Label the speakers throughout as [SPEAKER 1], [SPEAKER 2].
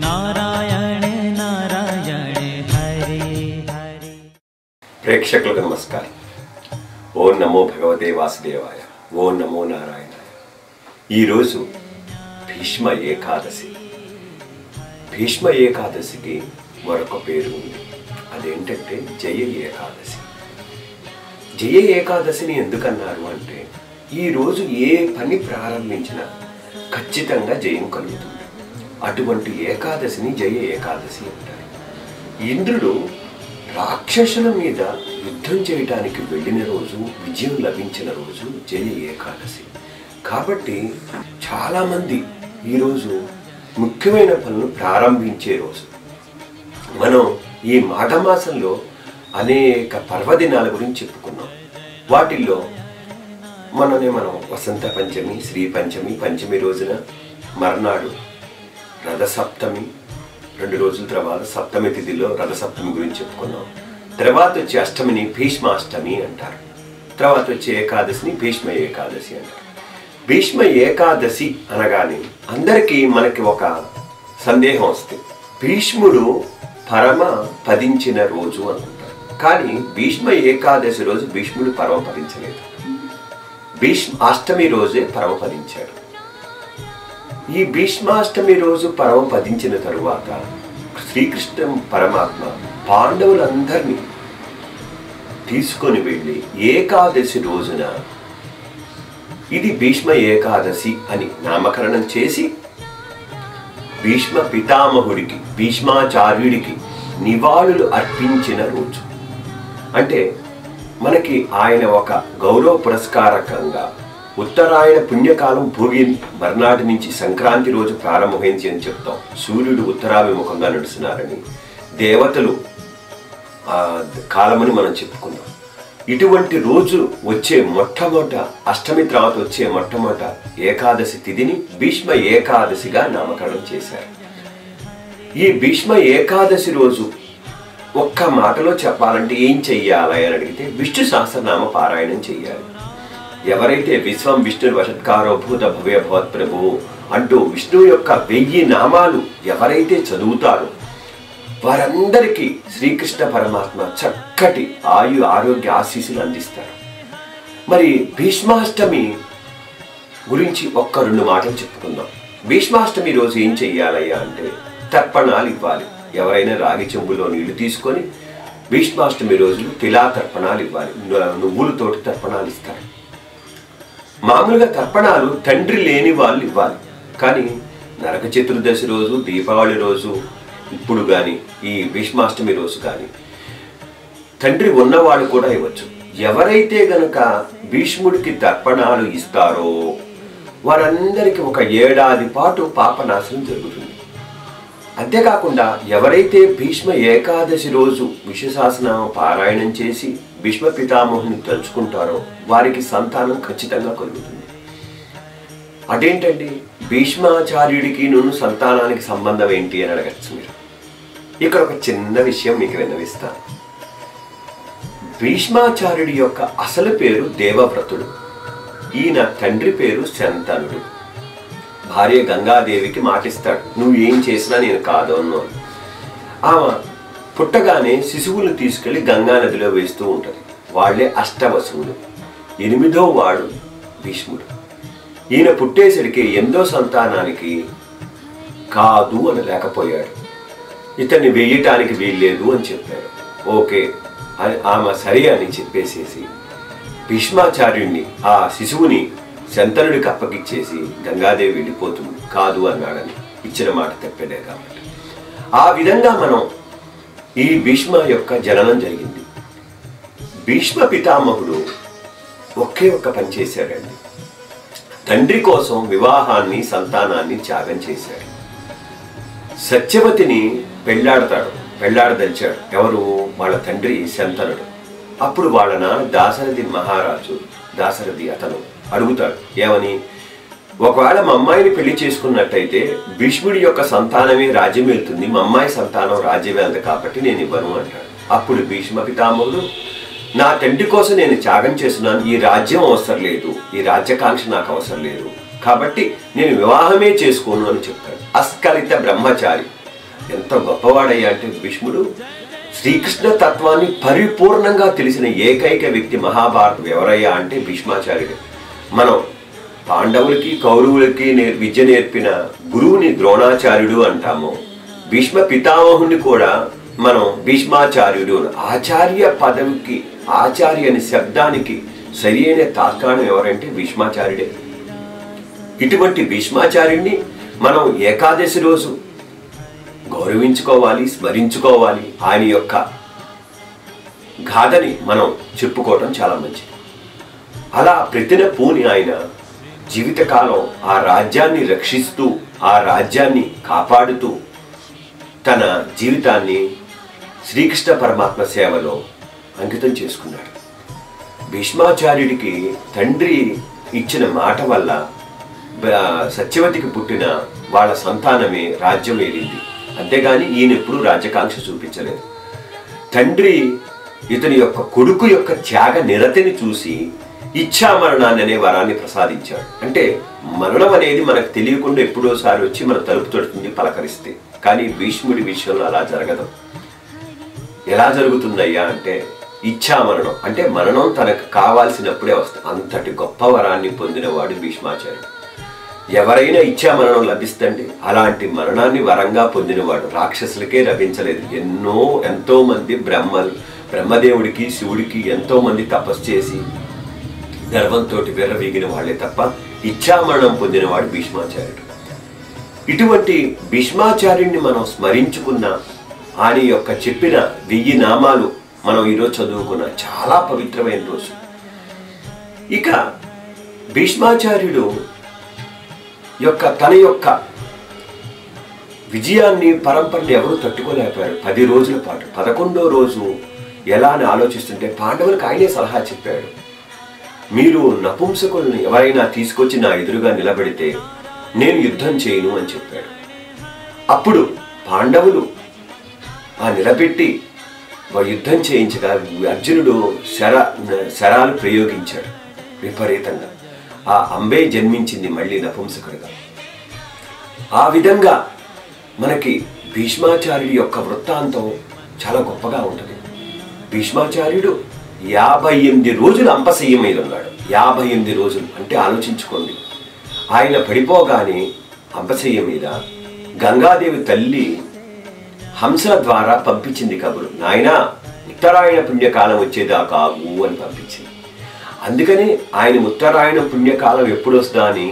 [SPEAKER 1] నారాయణ నారాయణ హరి హరి
[SPEAKER 2] ప్రేక్షకులకు నమస్కారం ఓం నమో భగవతే వాసుదేవాయ ఓం నమో నారాయణాయ ఈరోజు భీష్మ ఏకాదశి భీష్మ ఏకాదశికి మరొక పేరు ఉంది అదేంటంటే జయ ఏకాదశి జయ ఏకాదశిని ఎందుకన్నారు అంటే ఈ రోజు ఏ పని ప్రారంభించినా ఖచ్చితంగా జయం కలుగుతుంది అటువంటి ఏకాదశిని జయ ఏకాదశి అంటారు ఇంద్రుడు రాక్షసుల మీద యుద్ధం చేయటానికి వెళ్ళిన రోజు విజయం లభించిన రోజు జయ ఏకాదశి కాబట్టి చాలామంది ఈరోజు ముఖ్యమైన పనులు ప్రారంభించే రోజు మనం ఈ మాఘమాసంలో అనేక పర్వదినాల గురించి చెప్పుకున్నాం వాటిల్లో మననే మనం వసంత పంచమి శ్రీ పంచమి పంచమి రోజున మర్నాడు రథసప్తమి రెండు రోజుల తర్వాత సప్తమి తిథిలో రథసప్తమి గురించి చెప్పుకున్నాం తర్వాత వచ్చే అష్టమిని భీష్మాష్టమి అంటారు తర్వాత వచ్చే ఏకాదశిని భీష్మ ఏకాదశి అంటారు భీష్మ ఏకాదశి అనగానే అందరికీ మనకి ఒక సందేహం వస్తుంది భీష్ముడు పరమ పదించిన రోజు అనుకుంటారు కానీ భీష్మ ఏకాదశి రోజు భీష్ముడు పరమ పదించలేదు భీష్మ అష్టమి రోజే పరమపదించాడు ఈ భీష్మాష్టమి రోజు పరమపదించిన తరువాత శ్రీకృష్ణ పరమాత్మ పాండవులందరినీ తీసుకొని వెళ్ళి ఏకాదశి రోజున ఇది భీష్మ ఏకాదశి అని నామకరణం చేసి భీష్మ పితామహుడికి భీష్మాచార్యుడికి నివాళులు అర్పించిన రోజు అంటే మనకి ఆయన ఒక గౌరవ పురస్కారకంగా ఉత్తరాయణ పుణ్యకాలం భోగి మర్నాటి నుంచి సంక్రాంతి రోజు ప్రారంభమైంది అని చెప్తాం సూర్యుడు ఉత్తరాభిముఖంగా నడుస్తున్నారని దేవతలు ఆ కాలమని మనం చెప్పుకున్నాం ఇటువంటి రోజు వచ్చే మొట్టమొదట అష్టమి తర్వాత వచ్చే మొట్టమొదట ఏకాదశి తిథిని భీష్మ ఏకాదశిగా నామకరణం చేశారు ఈ భీష్మ ఏకాదశి రోజు ఒక్క మాటలో చెప్పాలంటే ఏం చెయ్యాలి అని అడిగితే విష్ణు సహస్రనామ పారాయణం చెయ్యాలి ఎవరైతే విశ్వం విష్ణు వశత్కారో భూత భవ్య భవత్ ప్రభువు అంటూ విష్ణువు యొక్క వెయ్యి నామాలు ఎవరైతే చదువుతారో వారందరికీ శ్రీకృష్ణ పరమాత్మ చక్కటి ఆయు ఆరోగ్య ఆశీస్సులు అందిస్తారు మరి భీష్మాష్టమి గురించి ఒక్క రెండు మాటలు చెప్పుకుందాం భీష్మాష్టమి రోజు ఏం చెయ్యాలయ్యా అంటే తర్పణాలు ఇవ్వాలి ఎవరైనా రాగి చెంబులో నీళ్లు తీసుకొని భీష్మాష్టమి రోజు తిలా తర్పణాలు ఇవ్వాలి ను- నువ్వులతోటి తర్పణాలు ఇస్తారు మామూలుగా తర్పణాలు తండ్రి లేని వాళ్ళు ఇవ్వాలి కానీ నరక చతుర్దశి రోజు దీపావళి రోజు ఇప్పుడు కానీ ఈ భీష్మాష్టమి రోజు కానీ తండ్రి ఉన్నవాడు కూడా ఇవ్వచ్చు ఎవరైతే గనక భీష్ముడికి తర్పణాలు ఇస్తారో వారందరికీ ఒక ఏడాది పాటు పాపనాశనం జరుగుతుంది అంతేకాకుండా ఎవరైతే భీష్మ ఏకాదశి రోజు విశ్వశాసనం పారాయణం చేసి భీష్మ పితామహుని తలుచుకుంటారో వారికి సంతానం ఖచ్చితంగా కలుగుతుంది అదేంటండి భీష్మాచార్యుడికి నువ్వు సంతానానికి సంబంధం ఏంటి అని అడగచ్చు మీరు ఇక్కడ ఒక చిన్న విషయం మీకు విన్నవిస్తాను భీష్మాచార్యుడి యొక్క అసలు పేరు దేవవ్రతుడు ఈయన తండ్రి పేరు శంతనుడు భార్య గంగాదేవికి మాటిస్తాడు నువ్వు ఏం చేసినా నేను కాదు అన్ను అని. ఆమె పుట్టగానే శిశువులను తీసుకెళ్లి గంగా నదిలో వేస్తూ ఉంటది వాళ్ళే అష్టవసువులు ఎనిమిదో వాడు భీష్ముడు ఈయన పుట్టేసరికి ఎందో సంతానానికి కాదు అని లేకపోయాడు ఇతన్ని వేయటానికి వీల్లేదు అని చెప్పారు ఓకే అని ఆమె సరే అని చెప్పేసేసి భీష్మాచార్యుణ్ణి ఆ శిశువుని శంతనుడికి అప్పగిచ్చేసి గంగాదేవి వెళ్ళిపోతుంది కాదు అన్నాడని ఇచ్చిన మాట తప్పేదే కాబట్టి ఆ విధంగా మనం ఈ భీష్మ యొక్క జననం జరిగింది భీష్మ పితామహుడు ఒకే ఒక్క పని చేశాడండి తండ్రి కోసం వివాహాన్ని సంతానాన్ని త్యాగం చేశాడు సత్యవతిని పెళ్ళాడతాడు పెళ్ళాడదలిచాడు ఎవరు వాళ్ళ తండ్రి శంతనుడు అప్పుడు వాళ్ళ నాన్న దాశరథి మహారాజు దాశరథి అతను అడుగుతాడు ఏమని ఒకవేళ మా అమ్మాయిని పెళ్లి చేసుకున్నట్టయితే భీష్ముడి యొక్క సంతానమే రాజ్యం వెళ్తుంది మా అమ్మాయి సంతానం రాజ్యం వెళ్దు కాబట్టి నేను ఇవ్వను అంటాడు అప్పుడు భీష్మ పితామహుడు నా తండ్రి కోసం నేను త్యాగం చేస్తున్నాను ఈ రాజ్యం అవసరం లేదు ఈ రాజ్యకాంక్ష నాకు అవసరం లేదు కాబట్టి నేను వివాహమే చేసుకోను అని చెప్తాడు అస్కలిత బ్రహ్మచారి ఎంత గొప్పవాడయ్యా అంటే భీష్ముడు శ్రీకృష్ణ తత్వాన్ని పరిపూర్ణంగా తెలిసిన ఏకైక వ్యక్తి మహాభారతం ఎవరయ్యా అంటే భీష్మాచార్యుడు మనం పాండవులకి కౌరవులకి నే- విద్య నేర్పిన గురువుని ద్రోణాచార్యుడు అంటాము భీష్మ పితామహుని కూడా మనం భీష్మాచార్యుడు అని. ఆచార్య పదవికి ఆచార్య అనే శబ్దానికి సరి అయిన తాత్కాణం ఎవరంటే భీష్మాచార్యుడే ఇటువంటి భీష్మాచార్యుడిని మనం ఏకాదశి రోజు గౌరవించుకోవాలి స్మరించుకోవాలి ఆయన యొక్క గాథని మనం చెప్పుకోవటం చాలా మంచిది అలా ప్రతిన పూని ఆయన జీవితకాలం ఆ రాజ్యాన్ని రక్షిస్తూ ఆ రాజ్యాన్ని కాపాడుతూ తన జీవితాన్ని శ్రీకృష్ణ పరమాత్మ సేవలో అంకితం చేసుకున్నాడు భీష్మాచార్యుడికి తండ్రి ఇచ్చిన మాట వల్ల బ- సత్యవతికి పుట్టిన వాళ్ళ సంతానమే రాజ్యం ఏలింది అంతేగాని ఈయన ఎప్పుడూ రాజ్యకాంక్ష చూపించలేదు తండ్రి ఇతని యొక్క కొడుకు యొక్క త్యాగ నిరతిని చూసి ఇచ్ఛా మరణాన్ని అనే వరాన్ని ప్రసాదించాడు అంటే మరణం అనేది మనకు తెలియకుండా ఎప్పుడోసారి వచ్చి మన తలుపు తడుతుంది పలకరిస్తే కానీ భీష్ముడి విషయంలో అలా జరగదు ఎలా జరుగుతుందయ్యా అంటే ఇచ్ఛా మరణం అంటే మరణం తనకు కావాల్సినప్పుడే వస్తుంది అంతటి గొప్ప వరాన్ని పొందినవాడు భీష్మాచార్యుడు ఎవరైనా ఇచ్చా మరణం లభిస్తండి అలాంటి మరణాన్ని వరంగా పొందినవాడు రాక్షసులకే లభించలేదు ఎన్నో ఎంతో మంది బ్రహ్మలు బ్రహ్మదేవుడికి శివుడికి ఎంతో మంది తపస్సు చేసి గర్వంతో విర్రవీగిన వాళ్ళే తప్ప ఇచ్ఛామరణం పొందినవాడు భీష్మాచార్యుడు ఇటువంటి భీష్మాచార్యుడిని మనం స్మరించుకున్న ఆయన యొక్క చెప్పిన వెయ్యి నామాలు మనం ఈరోజు చదువుకున్న చాలా పవిత్రమైన రోజు ఇక భీష్మాచార్యుడు యొక్క తన యొక్క విజయాన్ని పరంపరని ఎవరూ తట్టుకోలేకపోయారు పది రోజుల పాటు పదకొండో రోజు ఎలా అని ఆలోచిస్తుంటే పాండవులకు ఆయనే సలహా చెప్పాడు మీరు నపుంసకులను ఎవరైనా తీసుకొచ్చి నా ఎదురుగా నిలబెడితే నేను యుద్ధం చేయను అని చెప్పాడు అప్పుడు పాండవులు ఆ నిలబెట్టి వా- యుద్ధం చేయించగా అర్జునుడు శర శరాలు ప్రయోగించాడు విపరీతంగా ఆ అంబే జన్మించింది మళ్ళీ నపుంసకుడిగా ఆ విధంగా మనకి భీష్మాచార్యుడి యొక్క వృత్తాంతం చాలా గొప్పగా ఉంటుంది భీష్మాచార్యుడు యాభై ఎనిమిది రోజులు అంపశయ్యం మీద ఉన్నాడు యాభై ఎనిమిది రోజులు అంటే ఆలోచించుకోండి ఆయన పడిపోగానే అంపశయ్య మీద గంగాదేవి తల్లి హంసల ద్వారా పంపించింది కబురు నాయన ఉత్తరాయణ పుణ్యకాలం వచ్చేదాకా ఆగు అని పంపించింది అందుకని ఆయన ఉత్తరాయణ పుణ్యకాలం ఎప్పుడు వస్తుందా అని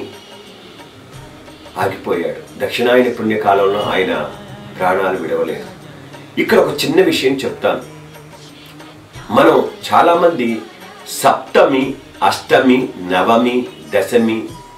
[SPEAKER 2] ఆగిపోయాడు దక్షిణాయన పుణ్యకాలంలో ఆయన ప్రాణాలు విడవలేదు ఇక్కడ ఒక చిన్న విషయం చెప్తాను మనం చాలామంది సప్తమి అష్టమి నవమి దశమి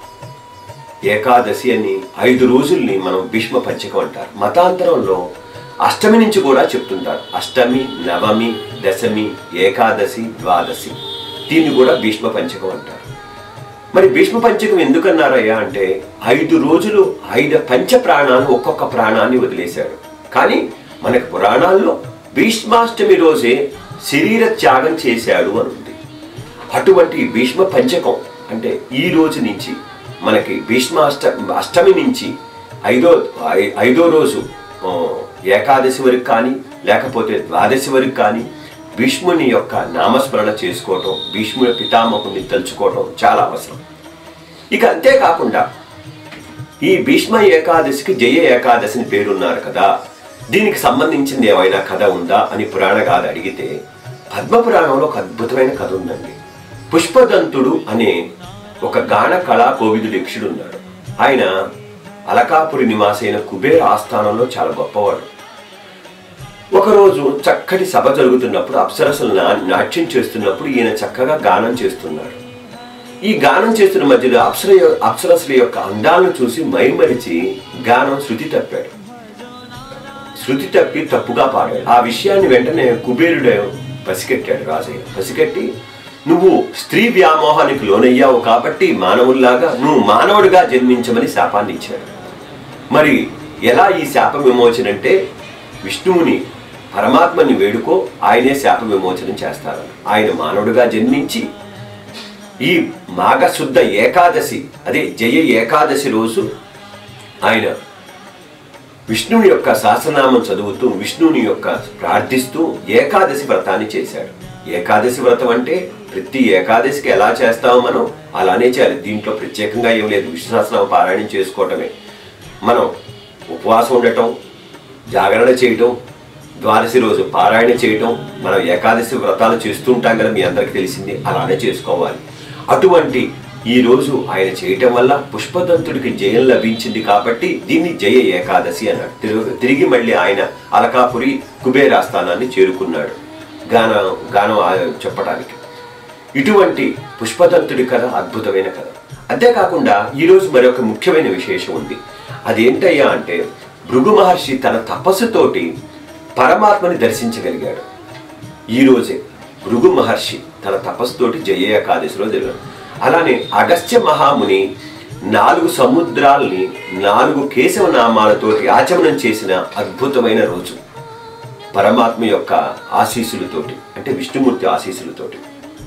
[SPEAKER 2] ఏకాదశి అని ఐదు రోజుల్ని మనం భీష్మ పంచకం అంటారు మతాంతరంలో అష్టమి నుంచి కూడా చెప్తుంటారు అష్టమి నవమి దశమి ఏకాదశి ద్వాదశి దీన్ని కూడా భీష్మ పంచకం అంటారు మరి భీష్మ పంచకం ఎందుకన్నారయ్యా అంటే ఐదు రోజులు ఐదు పంచ ప్రాణాలు ఒక్కొక్క ప్రాణాన్ని వదిలేశాడు కానీ మనకి పురాణాల్లో భీష్మాష్టమి రోజే శరీర త్యాగం చేశాడు అని ఉంది అటువంటి భీష్మ పంచకం అంటే ఈ రోజు నుంచి మనకి భీష్మాష్ట అష్టమి నుంచి ఐదో ఐ- ఐదో రోజు ఆ, ఏకాదశి వరకు కానీ లేకపోతే ద్వాదశి వరకు కానీ భీష్ముని యొక్క నామస్మరణ చేసుకోవటం భీష్ముడి పితామహుని తలుచుకోవటం చాలా అవసరం ఇక అంతేకాకుండా ఈ భీష్మ ఏకాదశికి జయ ఏకాదశి అని పేరున్నారు కదా దీనికి సంబంధించింది ఏమైనా కథ ఉందా అని పురాణ గాథ అడిగితే పద్మ పురాణంలో ఒక అద్భుతమైన కథ ఉందండి పుష్పదంతుడు అనే ఒక గాన కళా కోవిదుడు యక్షుడు ఉన్నాడు ఆయన అలకాపురి నివాసైన కుబేర ఆస్థానంలో చాలా గొప్పవాడు ఒకరోజు చక్కటి సభ జరుగుతున్నప్పుడు అప్సరసలు నా- నాట్యం చేస్తున్నప్పుడు ఈయన చక్కగా గానం చేస్తున్నాడు ఈ గానం చేస్తున్న మధ్యలో అప్సర అప్సరసుల యొక్క అందాలను చూసి మైమరిచి గానం శృతి తప్పాడు శృతి తప్పి తప్పుగా పాడాడు ఆ విషయాన్ని వెంటనే కుబేరుడు పసికెట్టాడు రాజయ్య పసికెట్టి నువ్వు స్త్రీ వ్యామోహానికి లోనయ్యావు కాబట్టి మానవుల్లాగా నువ్వు మానవుడిగా జన్మించమని శాపాన్ని ఇచ్చాడు మరి ఎలా ఈ శాప విమోచన అంటే విష్ణువుని పరమాత్మని వేడుకో ఆయనే శాప విమోచనం చేస్తారు ఆయన మానవుడిగా జన్మించి ఈ మాఘశుద్ధ ఏకాదశి అదే జయ ఏకాదశి రోజు ఆయన విష్ణువు యొక్క సహస్రనామం చదువుతూ విష్ణువుని యొక్క ప్రార్థిస్తూ ఏకాదశి వ్రతాన్ని చేశాడు ఏకాదశి వ్రతం అంటే ప్రతి ఏకాదశికి ఎలా చేస్తామో మనం అలానే చేయాలి దీంట్లో ప్రత్యేకంగా ఏం లేదు విష్ణు సహస్రనామ పారాయణం చేసుకోవటమే మనం ఉపవాసం ఉండటం జాగరణ చేయటం ద్వాదశి రోజు పారాయణ చేయటం మనం ఏకాదశి వ్రతాలు చేస్తుంటాం కదా మీ అందరికీ తెలిసింది అలానే చేసుకోవాలి అటువంటి ఈ రోజు ఆయన చేయటం వల్ల పుష్పదంతుడికి జయం లభించింది కాబట్టి దీన్ని జయ ఏకాదశి అన్నాడు తిరుగు- తిరిగి మళ్ళీ ఆయన అలకాపురి కుబేరాస్థానాన్ని చేరుకున్నాడు గానం గానం ఆ- చెప్పడానికి ఇటువంటి పుష్పదంతుడి కథ అద్భుతమైన కథ అంతేకాకుండా ఈరోజు మరొక ముఖ్యమైన విశేషం ఉంది అదేంటయ్యా అంటే భృగు మహర్షి తన తపస్సుతోటి పరమాత్మని దర్శించగలిగాడు ఈ రోజే భృగు మహర్షి తన తపస్సుతోటి జయ ఏకాదశిలో జరిగాడు అలానే అగస్త్య మహాముని నాలుగు సముద్రాల్ని నాలుగు కేశవ నామాలతోటి ఆచమనం చేసిన అద్భుతమైన రోజు పరమాత్మ యొక్క ఆశీస్సులతోటి అంటే విష్ణుమూర్తి ఆశీస్సులతోటి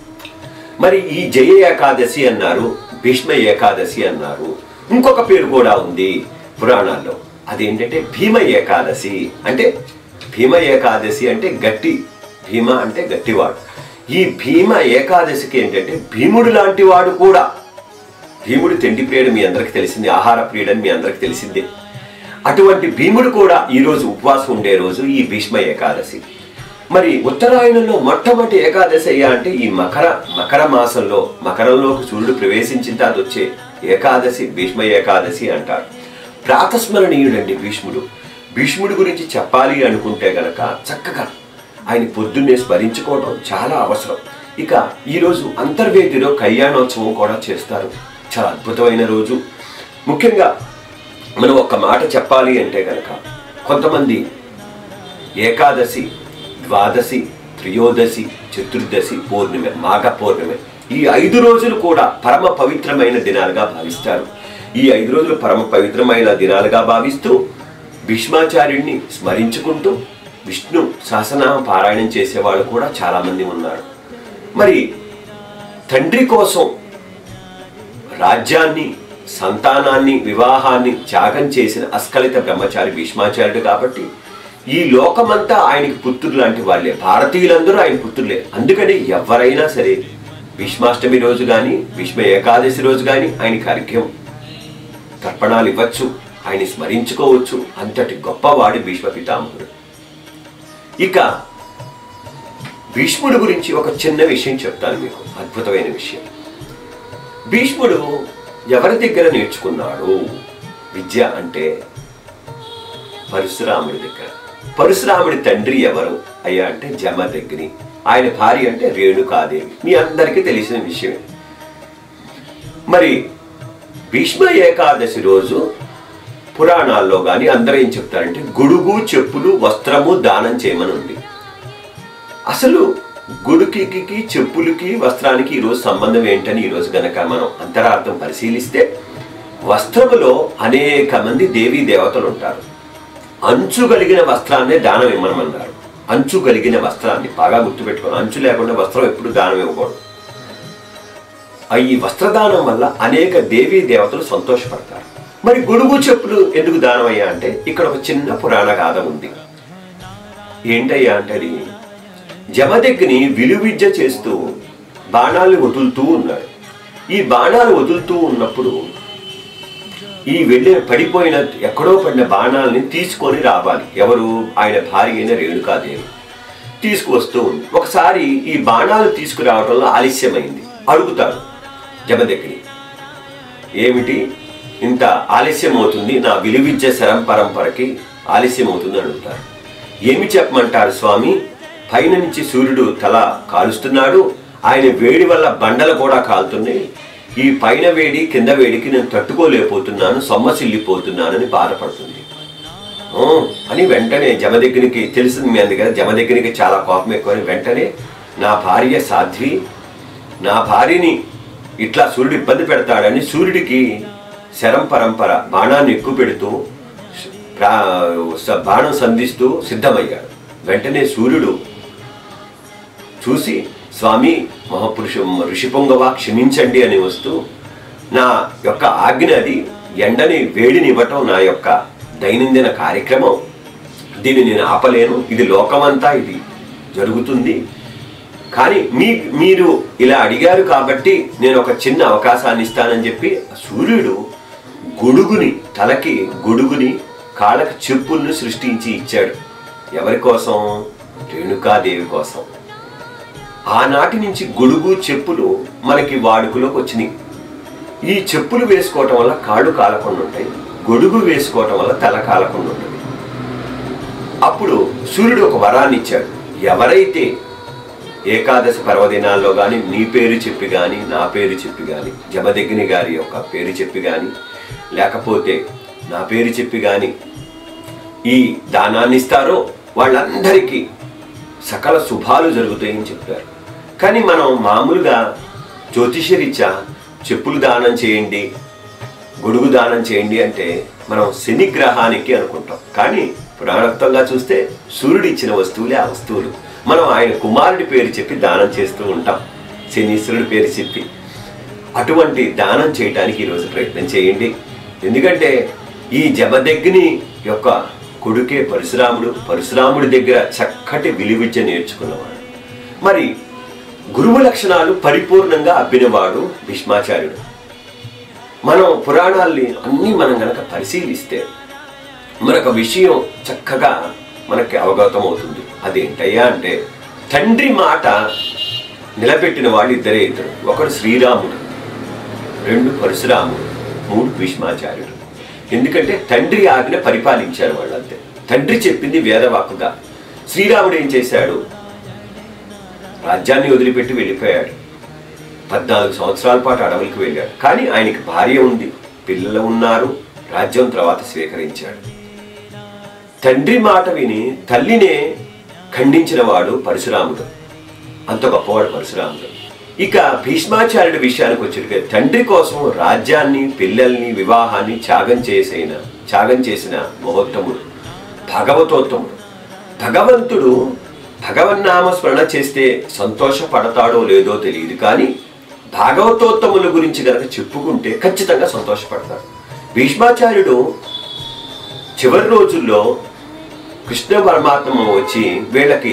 [SPEAKER 2] మరి ఈ జయ ఏకాదశి అన్నారు భీష్మ ఏకాదశి అన్నారు ఇంకొక పేరు కూడా ఉంది పురాణాల్లో అదేంటంటే భీమ ఏకాదశి అంటే భీమ ఏకాదశి అంటే గట్టి భీమ అంటే గట్టివాడు ఈ భీమ ఏకాదశికి ఏంటంటే భీముడు లాంటి వాడు కూడా భీముడు తిండి ప్రియుడు మీ అందరికి తెలిసింది ఆహార ప్రియుడని మీ అందరికి తెలిసిందే అటువంటి భీముడు కూడా ఈ రోజు ఉపవాసం ఉండే రోజు ఈ భీష్మ ఏకాదశి మరి ఉత్తరాయణంలో మొట్టమొదటి ఏకాదశి అయ్యా అంటే ఈ మకర మకర మాసంలో మకరంలోకి సూర్యుడు ప్రవేశించిన తర్వాత వచ్చే ఏకాదశి భీష్మ ఏకాదశి అంటారు ప్రాతస్మరణీయుడండి భీష్ముడు భీష్ముడి గురించి చెప్పాలి అనుకుంటే గనక చక్కగా ఆయన పొద్దున్నే స్మరించుకోవడం చాలా అవసరం ఇక ఈరోజు అంతర్వేదిలో కళ్యాణోత్సవం కూడా చేస్తారు చాలా అద్భుతమైన రోజు ముఖ్యంగా మనం ఒక మాట చెప్పాలి అంటే గనక కొంతమంది ఏకాదశి ద్వాదశి త్రయోదశి చతుర్దశి పౌర్ణమి మాఘ పౌర్ణమి ఈ ఐదు రోజులు కూడా పరమ పవిత్రమైన దినాలుగా భావిస్తారు ఈ ఐదు రోజులు పరమ పవిత్రమైన దినాలుగా భావిస్తూ భీష్మాచార్యుడిని స్మరించుకుంటూ విష్ణు సహస్రనామ పారాయణం చేసేవాళ్ళు కూడా చాలా మంది ఉన్నారు మరి తండ్రి కోసం రాజ్యాన్ని సంతానాన్ని వివాహాన్ని త్యాగం చేసిన అస్ఖలిత బ్రహ్మచారి భీష్మాచార్యుడు కాబట్టి ఈ లోకమంతా ఆయనకి పుత్రులు లాంటి వాళ్ళే భారతీయులందరూ ఆయన పుత్రులే అందుకని ఎవరైనా సరే భీష్మాష్టమి రోజు కానీ భీష్మ ఏకాదశి రోజు కానీ ఆయనకి అర్ఘ్యం తర్పణాలు ఇవ్వచ్చు ఆయన స్మరించుకోవచ్చు అంతటి గొప్పవాడి భీష్మ పితామహుడు ఇక భీష్ముడు గురించి ఒక చిన్న విషయం చెప్తాను మీకు అద్భుతమైన విషయం భీష్ముడు ఎవరి దగ్గర నేర్చుకున్నాడు విద్య అంటే పరశురాముడి దగ్గర పరశురాముడి తండ్రి ఎవరు అయ్యా అంటే జమదగ్ని ఆయన భార్య అంటే రేణుకాదేవి మీ అందరికీ తెలిసిన విషయమే మరి భీష్మ ఏకాదశి రోజు పురాణాల్లో కానీ అందరూ ఏం చెప్తారంటే గొడుగు చెప్పులు వస్త్రము దానం చేయమని ఉంది అసలు గుడికి చెప్పులకి వస్త్రానికి ఈరోజు సంబంధం ఏంటని ఈరోజు గనక మనం అంతరార్థం పరిశీలిస్తే వస్త్రములో అనేక మంది దేవీ దేవతలు ఉంటారు అంచు కలిగిన వస్త్రాన్నే దానం ఇవ్వమన్నారు అంచు కలిగిన వస్త్రాన్ని బాగా గుర్తుపెట్టుకోవాలి అంచు లేకుండా వస్త్రం ఎప్పుడు దానం ఇవ్వకూడదు ఆ ఈ వస్త్రదానం వల్ల అనేక దేవీ దేవతలు సంతోషపడతారు మరి గొడుగు చెప్పులు ఎందుకు దానం అయ్యా అంటే ఇక్కడ ఒక చిన్న పురాణ గాథ ఉంది ఏంటయ్యా అంటే అది జమదగ్ని విలువిద్య చేస్తూ బాణాలు వదులుతూ ఉన్నాడు ఈ బాణాలు వదులుతూ ఉన్నప్పుడు ఈ వెళ్ళిన పడిపోయిన ఎక్కడో పడిన బాణాలని తీసుకొని రావాలి ఎవరు ఆయన భార్య అయిన రేణుకాదేవి తీసుకువస్తూ ఉంది ఒకసారి ఈ బాణాలు తీసుకురావడంలో ఆలస్యమైంది అడుగుతాడు జమదగ్ని ఏమిటి ఇంత ఆలస్యం అవుతుంది నా విలువిద్య శరం పరంపరకి ఆలస్యం అవుతుంది అని అడుగుతారు ఏమి చెప్పమంటారు స్వామి పైన నుంచి సూర్యుడు తల కాలుస్తున్నాడు ఆయన వేడి వల్ల బండలు కూడా కాలుతున్నాయి ఈ పైన వేడి కింద వేడికి నేను తట్టుకోలేకపోతున్నాను సొమ్మసిల్లిపోతున్నానని బాధపడుతుంది "ఓ" అని వెంటనే జమదగ్నికి తెలిసింది మీ అందుకని జమదగ్నికి చాలా కోపం ఎక్కువని వెంటనే నా భార్య సాధ్వి నా భార్యని ఇట్లా సూర్యుడు ఇబ్బంది పెడతాడని సూర్యుడికి శరం పరంపర బాణాన్ని ఎక్కువ పెడుతూ ప్రా- స- బాణం సంధిస్తూ సిద్ధమయ్యాడు వెంటనే సూర్యుడు చూసి స్వామి మహాపురుషు ఋషిపొంగవ క్షమించండి అని వస్తూ నా యొక్క ఆజ్ఞ అది ఎండని వేడిని ఇవ్వటం నా యొక్క దైనందిన కార్యక్రమం దీన్ని నేను ఆపలేను ఇది లోకమంతా ఇది జరుగుతుంది కానీ మీ మీరు ఇలా అడిగారు కాబట్టి నేను ఒక చిన్న అవకాశాన్ని ఇస్తానని చెప్పి సూర్యుడు గొడుగుని తలకి గొడుగుని కాళ్ళకి చెప్పులను సృష్టించి ఇచ్చాడు ఎవరి కోసం రేణుకాదేవి కోసం ఆనాటి నుంచి గొడుగు చెప్పులు మనకి వాడుకలోకి వచ్చినాయి ఈ చెప్పులు వేసుకోవటం వల్ల కాళ్ళు కాలకుండా ఉంటాయి గొడుగు వేసుకోవటం వల్ల తల కాలకుండా ఉంటుంది అప్పుడు సూర్యుడు ఒక వరాన్ని ఇచ్చాడు ఎవరైతే ఏకాదశి పర్వదినాల్లో కానీ నీ పేరు చెప్పి కానీ నా పేరు చెప్పి కానీ జమదగ్ని గారి యొక్క పేరు చెప్పి కానీ లేకపోతే నా పేరు చెప్పి కానీ ఈ దానాన్ని ఇస్తారో వాళ్ళందరికీ సకల శుభాలు జరుగుతాయని చెప్పారు కానీ మనం మామూలుగా జ్యోతిషరీత్యా చెప్పులు దానం చేయండి గొడుగు దానం చేయండి అంటే మనం శని గ్రహానికి అనుకుంటాం కానీ పురాణోక్తంగా చూస్తే సూర్యుడు ఇచ్చిన వస్తువులే ఆ వస్తువులు మనం ఆయన కుమారుడి పేరు చెప్పి దానం చేస్తూ ఉంటాం శనీశ్వరుడి పేరు చెప్పి అటువంటి దానం చేయడానికి ఈరోజు ప్రయత్నం చేయండి ఎందుకంటే ఈ జమదగ్ని యొక్క కొడుకే పరశురాముడు పరశురాముడి దగ్గర చక్కటి విలువిద్య నేర్చుకున్నవాడు మరి గురువు లక్షణాలు పరిపూర్ణంగా అబ్బినవాడు భీష్మాచార్యుడు మనం పురాణాల్ని అన్నీ మనం గనక పరిశీలిస్తే మనొక విషయం చక్కగా మనకి అవగతం అవుతుంది అదేంటయ్యా అంటే తండ్రి మాట నిలబెట్టిన వాళ్ళు ఇద్దరే ఇద్దరు ఒకడు శ్రీరాముడు రెండు పరశురాముడు మూడు భీష్మాచార్యుడు ఎందుకంటే తండ్రి ఆజ్ఞ పరిపాలించారు వాళ్ళంతే తండ్రి చెప్పింది వేదవాక్కుగా శ్రీరాముడు ఏం చేశాడు రాజ్యాన్ని వదిలిపెట్టి వెళ్ళిపోయాడు పద్నాలుగు సంవత్సరాల పాటు అడవులకు వెళ్ళాడు కానీ ఆయనకి భార్య ఉంది పిల్లలు ఉన్నారు రాజ్యం తర్వాత స్వీకరించాడు తండ్రి మాట విని తల్లినే ఖండించిన వాడు పరశురాముడు అంత గొప్పవాడు పరశురాముడు ఇక భీష్మాచార్యుడి విషయానికి వచ్చేటికే తండ్రి కోసం రాజ్యాన్ని పిల్లల్ని వివాహాన్ని త్యాగం చేసిన త్యాగం చేసిన మహోత్తముడు భగవతోత్తముడు భగవంతుడు భగవన్నామ స్మరణ చేస్తే సంతోషపడతాడో లేదో తెలియదు కానీ భాగవతోత్తముల గురించి గనక చెప్పుకుంటే ఖచ్చితంగా సంతోషపడతాడు భీష్మాచార్యుడు చివరి రోజుల్లో కృష్ణ పరమాత్మ వచ్చి వీళ్ళకి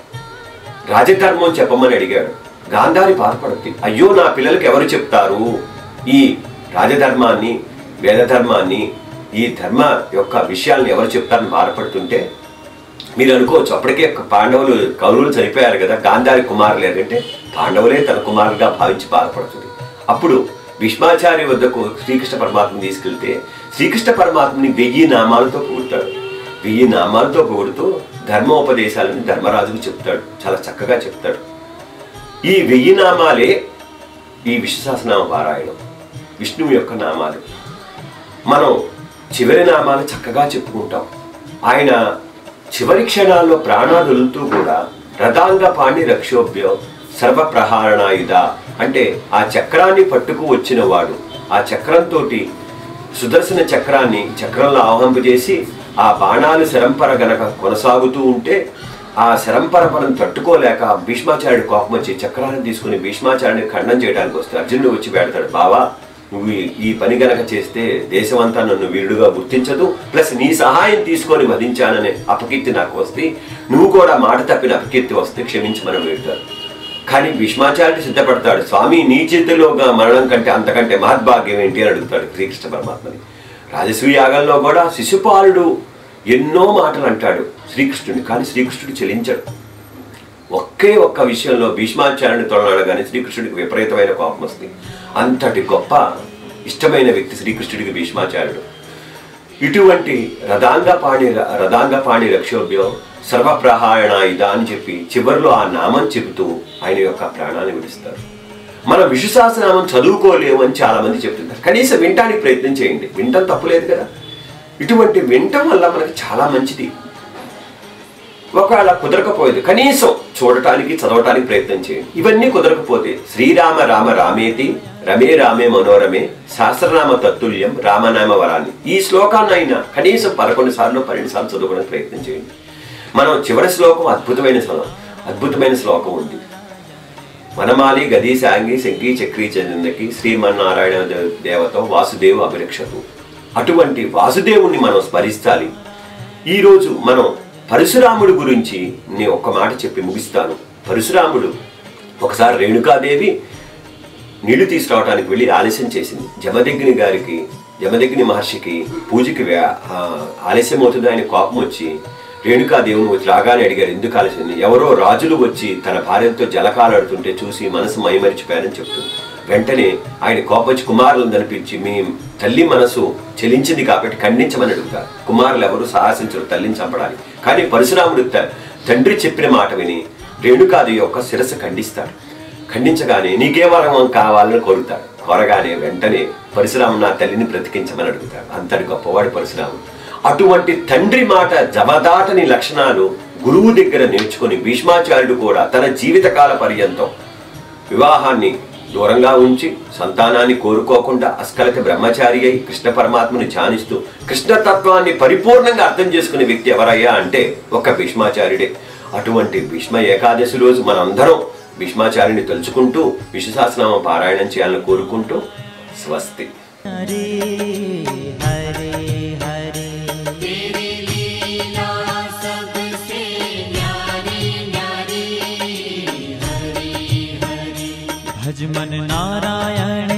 [SPEAKER 2] రాజధర్మం చెప్పమని అడిగాడు గాంధారి బాధపడుద్ది అయ్యో నా పిల్లలకి ఎవరు చెప్తారు ఈ రాజధర్మాన్ని వేదధర్మాన్ని ఈ ధర్మ యొక్క విషయాలను ఎవరు చెప్తారని బాధపడుతుంటే మీరు అనుకోవచ్చు అప్పటికే పాండవులు కౌరవులు చనిపోయారు కదా గాంధారి కుమారులు లేదంటే పాండవులే తన కుమారులుగా భావించి బాధపడుతుంది అప్పుడు భీష్మాచార్య వద్దకు శ్రీకృష్ణ పరమాత్మని తీసుకెళ్తే శ్రీకృష్ణ పరమాత్మని వెయ్యి నామాలతో పొగుడతాడు వెయ్యి నామాలతో పొగుడుతూ ధర్మోపదేశాలను ధర్మరాజుకు చెప్తాడు చాలా చక్కగా చెప్తాడు ఈ వెయ్యి నామాలే ఈ విశ్వసహస్రనామ పారాయణం విష్ణువు యొక్క నామాలు మనం చివరి నామాలు చక్కగా చెప్పుకుంటాం ఆయన చివరి క్షణాల్లో ప్రాణాలు వదులుతూ కూడా రథాంగ పాణి రక్షోభ్యో సర్వప్రహారణాయుధ అంటే ఆ చక్రాన్ని పట్టుకు వచ్చిన వాడు ఆ చక్రంతో సుదర్శన చక్రాన్ని చక్రంలో ఆహ్వంపజేసి ఆ బాణాలు శరంపర గనక కొనసాగుతూ ఉంటే ఆ శరంపరపరం తట్టుకోలేక భీష్మాచార్యుడు కోపం వచ్చి చక్రాన్ని తీసుకుని భీష్మాచార్యుని ఖండం చేయడానికి వస్తే అర్జునుడు వచ్చి పెడతాడు బావా నువ్వు ఈ- ఈ పని గనక చేస్తే దేశమంతా నన్ను వీరుడుగా గుర్తించదు ప్లస్ నీ సహాయం తీసుకొని వధించాననే అపకీర్తి నాకు వస్తే నువ్వు కూడా మాట తప్పిన అపకీర్తి వస్తే క్షమించమని వేడుతారు కానీ భీష్మాచార్యుడు సిద్ధపడతాడు స్వామి నీ చేతిలోగా మరణం కంటే అంతకంటే మహద్భాగ్యం ఏంటి అని అడుగుతాడు శ్రీకృష్ణ పరమాత్మని రాజసూయ యాగంలో కూడా శిశుపాలుడు ఎన్నో మాటలు అంటాడు శ్రీకృష్ణుని కానీ శ్రీకృష్ణుడు చెలించాడు ఒకే ఒక్క విషయంలో భీష్మాచార్యుని తొలనాడు కానీ శ్రీకృష్ణుడికి విపరీతమైన కోపం వస్తుంది అంతటి గొప్ప ఇష్టమైన వ్యక్తి శ్రీకృష్ణుడికి భీష్మాచార్యుడు ఇటువంటి రథాంగపాణి రథాంగపాణి రక్షోభ్యం సర్వప్రహారణ ఇదా అని చెప్పి చివరిలో ఆ నామం చెబుతూ ఆయన యొక్క ప్రాణాన్ని విడుస్తారు మన విశ్వసహస్రనామం చదువుకోలేము అని చాలా మంది చెప్తుంటారు కనీసం వినటానికి ప్రయత్నం చేయండి వినటం తప్పులేదు కదా ఇటువంటి వినటం వల్ల మనకి చాలా మంచిది ఒకవేళ కుదరకపోయేది కనీసం చూడటానికి చదవటానికి ప్రయత్నం చేయండి ఇవన్నీ కుదరకపోతే శ్రీరామ రామ రామేతి రమే రామే మనోరమే సహస్రనామ తత్తుల్యం రామనామ వరాన్ని ఈ శ్లోకాన్ని అయినా కనీసం పదకొండు సార్లు పన్నెండు సార్లు చదువుకోవడానికి ప్రయత్నం చేయండి మనం చివరి శ్లోకం అద్భుతమైన శ్లోకం అద్భుతమైన శ్లోకం ఉంది వనమాలి గది సాంగి శంకి చక్రీ చందకి శ్రీమన్నారాయణ దే- దేవతో వాసుదేవ అభిరక్షకు అటువంటి వాసుదేవుణ్ణి మనం స్మరించాలి ఈరోజు మనం పరశురాముడు గురించి నేను ఒక్క మాట చెప్పి ముగిస్తాను పరశురాముడు ఒకసారి రేణుకాదేవి నీళ్లు తీసుకురావడానికి వెళ్ళి ఆలస్యం చేసింది జమదగ్ని గారికి జమదగ్ని మహర్షికి పూజకి వే- ఆ, ఆలస్యం అవుతుంది ఆయన కోపం వచ్చి రేణుకాదేవుని వచ్చి రాగానే అడిగారు ఎందుకు ఆలస్యం ఎవరో రాజులు వచ్చి తన భార్యతో జలకాలాడుతుంటే చూసి మనసు మైమరిచిపోయారని చెప్తుంది వెంటనే ఆయన కోపం వచ్చి కుమారులను కనిపించి మీ తల్లి మనసు చెలించింది కాబట్టి ఖండించమని అడుగుతారు కుమారులు ఎవరు సాహసించరు తల్లిని చంపడానికి కానీ పరశురాముడు త- తండ్రి చెప్పిన మాట విని రేణుకాదేవి యొక్క శిరస్సు ఖండిస్తాడు ఖండించగానే నీకే వరం కావాలని కోరుతాడు కోరగానే వెంటనే పరశురాము నా తల్లిని బ్రతికించమని అడుగుతాడు అంతటి గొప్పవాడు పరశురాముడు అటువంటి తండ్రి మాట జమదాటని లక్షణాలు గురువు దగ్గర నేర్చుకుని భీష్మాచార్యుడు కూడా తన జీవితకాల పర్యంతం వివాహాన్ని దూరంగా ఉంచి సంతానాన్ని కోరుకోకుండా అస్కలక బ్రహ్మచారి అయి కృష్ణ పరమాత్మని ధ్యానిస్తూ కృష్ణతత్వాన్ని పరిపూర్ణంగా అర్థం చేసుకునే వ్యక్తి ఎవరయ్యా అంటే ఒక భీష్మాచార్యుడే అటువంటి భీష్మ ఏకాదశి రోజు మనందరం భీష్మాచార్యుని తలుచుకుంటూ విశ్వసహస్రనామ పారాయణం చేయాలని కోరుకుంటూ స్వస్తి
[SPEAKER 1] हरे हरे हरे
[SPEAKER 3] तेरी लीला सबसे न्यारी न्यारी हरी हरी
[SPEAKER 1] भज मन नारायण